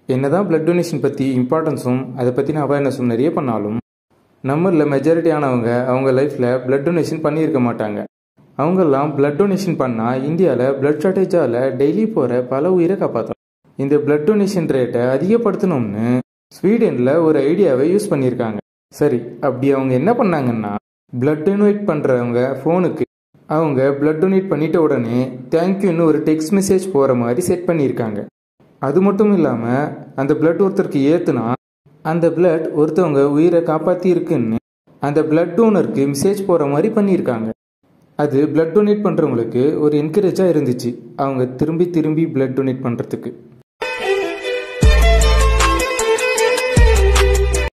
என்னதான் blood donation பற்றி இம்பார்ட்டன்ஸும் அதை பற்றின அவேர்னஸும் நிறைய பண்ணாலும் நம்மளில் மெஜாரிட்டி ஆனவங்க அவங்க லைஃப்பில் பிளட் டொனேஷன் பண்ணியிருக்க மாட்டாங்க அவங்கெல்லாம் பிளட் டொனேஷன் பண்ணால் இந்தியாவில் பிளட் ஷார்ட்டேஜால் டெய்லி போகிற பல உயிரை காப்பாற்றலாம் இந்த பிளட் டொனேஷன் ரேட்டை அதிகப்படுத்தணும்னு ஸ்வீடனில் ஒரு ஐடியாவை யூஸ் பண்ணியிருக்காங்க சரி அப்படி அவங்க என்ன பண்ணாங்கன்னா பிளட் டொனேட் பண்ணுறவங்க ஃபோனுக்கு அவங்க பிளட் டொனேட் பண்ணிட்ட உடனே தேங்க்யூன்னு ஒரு டெக்ஸ்ட் மெசேஜ் போகிற மாதிரி செட் பண்ணியிருக்காங்க அது மட்டும் இல்லாமல் அந்த பிளட் ஒருத்தருக்கு ஏற்றுனா அந்த பிளட் ஒருத்தவங்க உயிரை காப்பாற்றி இருக்குன்னு அந்த பிளட் டோனருக்கு மெசேஜ் போகிற மாதிரி பண்ணியிருக்காங்க அது பிளட் டொனேட் பண்ணுறவங்களுக்கு ஒரு என்கரேஜாக இருந்துச்சு அவங்க திரும்பி திரும்பி பிளட் டொனேட் பண்ணுறதுக்கு